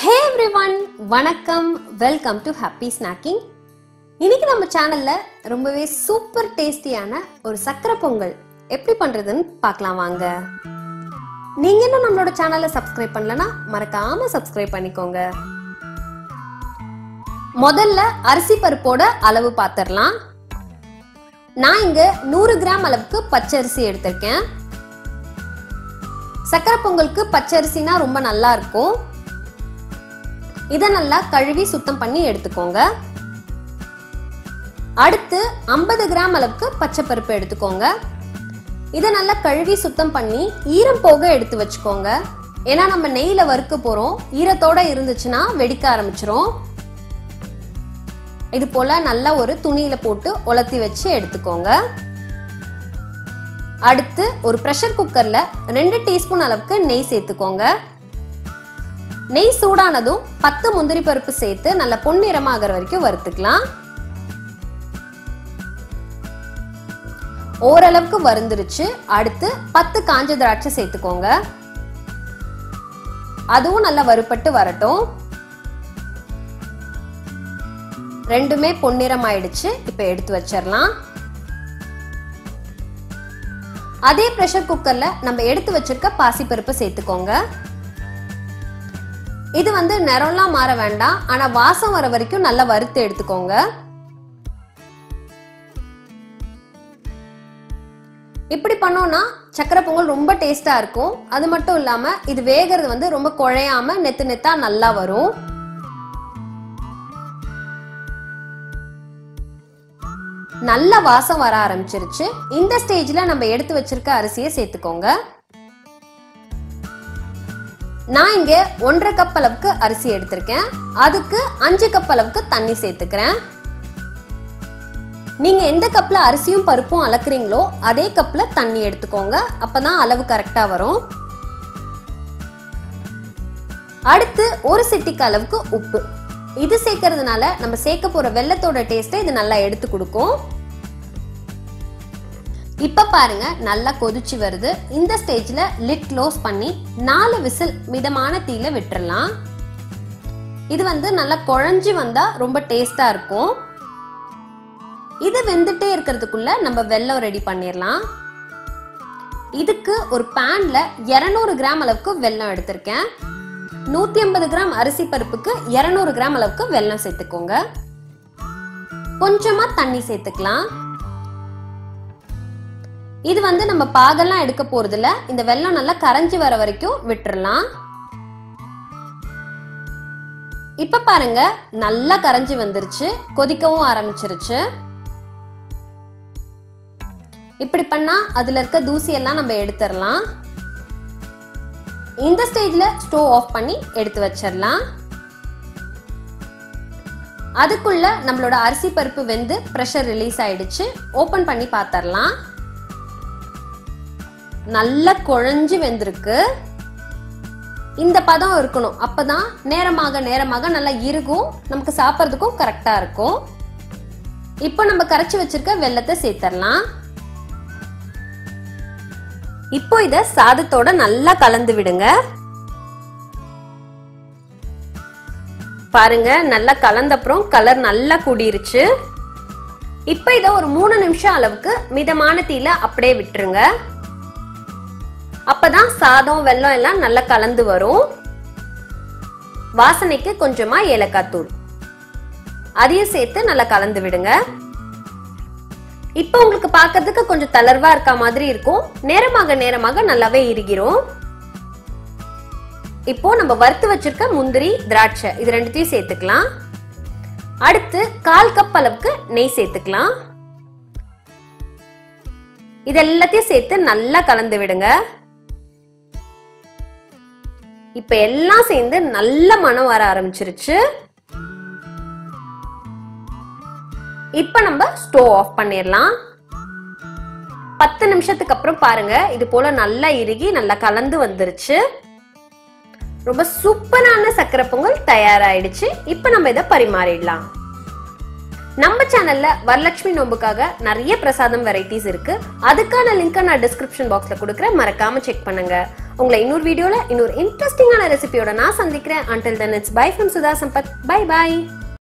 ஹே everyone வணக்கம் welcome to happy snacking இன்னைக்கு நம்ம சேனல்ல ரொம்பவே சூப்பர் டேஸ்டியான ஒரு சக்கரை பொங்கல் எப்படி பண்றதுன்னு பார்க்கலாம் வாங்க நீங்க இன்னும் நம்மளோட சேனலை சப்ஸ்கிரைப் பண்ணலனா மறக்காம சப்ஸ்கிரைப் பண்ணிக்கோங்க முதல்ல அரிசி பருப்போட அளவு பார்த்துடலாம் நான் இங்க நூறு கிராம் அளவுக்கு பச்சரிசி எடுத்திருக்கேன் சக்கரை பொங்கலுக்கு பச்சரிசினா ரொம்ப நல்லா இருக்கும் இதை நல்லா கழுவி சுத்தம் பண்ணி எடுத்துக்கோங்க அடுத்து ஐம்பது கிராம் அளவுக்கு பச்சை பருப்பு எடுத்துக்கோங்க இதை நல்லா கழுவி சுத்தம் பண்ணி ஈரம் போக எடுத்து வச்சுக்கோங்க ஏன்னா நம்ம நெய்ல வறுக்க போறோம் ஈரத்தோட இருந்துச்சுன்னா வெடிக்க ஆரம்பிச்சிரும் இது போல நல்லா ஒரு துணியில போட்டு உலர்த்தி வச்சு எடுத்துக்கோங்க அடுத்து ஒரு ப்ரெஷர் குக்கர்ல ரெண்டு டீஸ்பூன் அளவுக்கு நெய் சேர்த்துக்கோங்க நெய் சூடானதும் பத்து முந்திரி பருப்பு சேர்த்து நல்ல பொன்னிறமாகிற வரைக்கும் வறுத்துக்கலாம் ஓரளவுக்கு வறுந்துருச்சு அடுத்து பத்து காஞ்ச திராட்சை சேர்த்துக்கோங்க அதுவும் நல்லா வறுபட்டு வரட்டும் ரெண்டுமே பொன்னிறம் ஆயிடுச்சு இப்ப எடுத்து வச்சிடலாம் அதே ப்ரெஷர் குக்கர்ல நம்ம எடுத்து வச்சிருக்க பாசிப்பருப்பு சேர்த்துக்கோங்க இது வந்து நிறம்லாம் மாற வேண்டாம் ஆனா வாசம் வர வரைக்கும் நல்லா வறுத்து எடுத்துக்கோங்க இப்படி பண்ணோம்னா சக்கரை பொங்கல் ரொம்ப டேஸ்டா இருக்கும் அது மட்டும் இல்லாம இது வேகிறது வந்து ரொம்ப குழையாம நெத்து நெத்தா நல்லா வரும் நல்ல வாசம் வர ஆரம்பிச்சிருச்சு இந்த ஸ்டேஜ்ல நம்ம எடுத்து வச்சிருக்க அரிசியை சேர்த்துக்கோங்க நான் இங்க ஒன்றரை கப் அளவுக்கு அரிசி எடுத்திருக்கேன் அதுக்கு அஞ்சு கப் அளவுக்கு தண்ணி சேர்த்துக்கிறேன் நீங்க எந்த கப்ல அரிசியும் பருப்பும் அளக்குறீங்களோ அதே கப்ல தண்ணி எடுத்துக்கோங்க அப்பதான் அளவு கரெக்டா வரும் அடுத்து ஒரு சிட்டிக்கு அளவுக்கு உப்பு இது சேர்க்கறதுனால நம்ம சேர்க்க போற வெள்ளத்தோட டேஸ்ட்டை இது நல்லா எடுத்து கொடுக்கும் இப்ப பாருங்க நல்லா கொதிச்சு வருது இந்த ஸ்டேஜ்ல லிட் க்ளோஸ் பண்ணி நாலு விசில் மிதமான தீல விட்டுறலாம் இது வந்து நல்லா குழஞ்சு வந்தா ரொம்ப டேஸ்டா இருக்கும் இது வெந்துட்டே இருக்கிறதுக்குள்ள நம்ம வெல்லம் ரெடி பண்ணிடலாம் இதுக்கு ஒரு பேன்ல 200 கிராம் அளவுக்கு வெல்லம் எடுத்திருக்கேன் நூத்தி ஐம்பது கிராம் அரிசி பருப்புக்கு 200 கிராம் அளவுக்கு வெல்லம் சேர்த்துக்கோங்க கொஞ்சமா தண்ணி சேர்த்துக்கலாம் இது வந்து நம்ம பாகெல்லாம் எடுக்க போறது இல்ல இந்த வெல்லம் நல்லா கரைஞ்சி வர வரைக்கும் விட்டுறலாம் இப்ப பாருங்க நல்லா கரைஞ்சி வந்துருச்சு கொதிக்கவும் ஆரம்பிச்சிருச்சு இப்படி பண்ணா அதுல இருக்க தூசி எல்லாம் நம்ம எடுத்துடலாம் இந்த ஸ்டேஜ்ல ஸ்டோவ் ஆஃப் பண்ணி எடுத்து வச்சிடலாம் அதுக்குள்ள நம்மளோட அரிசி பருப்பு வெந்து ப்ரெஷர் ரிலீஸ் ஆயிடுச்சு ஓபன் பண்ணி பார்த்தரலாம் நல்லா குழஞ்சு வெந்திருக்கு இந்த பதம் இருக்கணும் அப்பதான் நேரமாக நேரமாக நல்லா இருக்கும் நமக்கு சாப்பிட்றதுக்கும் கரெக்டா இருக்கும் இப்போ நம்ம கரைச்சி வச்சிருக்க வெள்ளத்தை சேர்த்தரலாம் இப்போ இத சாதத்தோட நல்லா கலந்து விடுங்க பாருங்க நல்லா கலந்த அப்புறம் கலர் நல்லா கூடிருச்சு இப்போ இத ஒரு மூணு நிமிஷம் அளவுக்கு மிதமான தீல அப்படியே விட்டுருங்க அப்பதான் சாதம் வெல்லம் எல்லாம் நல்லா கலந்து வரும் வாசனைக்கு கொஞ்சமா ஏலக்காய் தூள் அதையும் சேர்த்து நல்லா கலந்து விடுங்க இப்போ உங்களுக்கு பார்க்கிறதுக்கு கொஞ்சம் தளர்வா இருக்க மாதிரி இருக்கும் நேரமாக நேரமாக நல்லாவே இறுகிரும் இப்போ நம்ம வறுத்து வச்சிருக்க முந்திரி திராட்சை இது ரெண்டுத்தையும் சேர்த்துக்கலாம் அடுத்து கால் கப் அளவுக்கு நெய் சேர்த்துக்கலாம் இது எல்லாத்தையும் சேர்த்து நல்லா கலந்து விடுங்க இப்ப எல்லாம் சேர்ந்து நல்ல மனம் வர ஆரம்பிச்சிருச்சு இப்ப நம்ம ஸ்டோவ் ஆஃப் பண்ணிடலாம் பத்து நிமிஷத்துக்கு அப்புறம் பாருங்க இது போல நல்லா இறுகி நல்லா கலந்து வந்துருச்சு ரொம்ப சூப்பரான சக்கரை பொங்கல் தயாராயிடுச்சு இப்ப நம்ம இதை பரிமாறிடலாம் நம்ம சேனல்ல வரலட்சுமி நோம்புக்காக நிறைய பிரசாதம் வெரைட்டிஸ் இருக்கு அதுக்கான லிங்க் நான் டிஸ்கிரிப்ஷன் பாக்ஸ்ல கொடுக்குறேன் மறக்காம செக் பண்ணுங்க உங்களை இன்னொரு வீடியோல இன்னொரு இன்ட்ரெஸ்டிங்கான ரெசிபியோட நான் சந்திக்கிறேன் until then it's bye from Sudha Sampath bye bye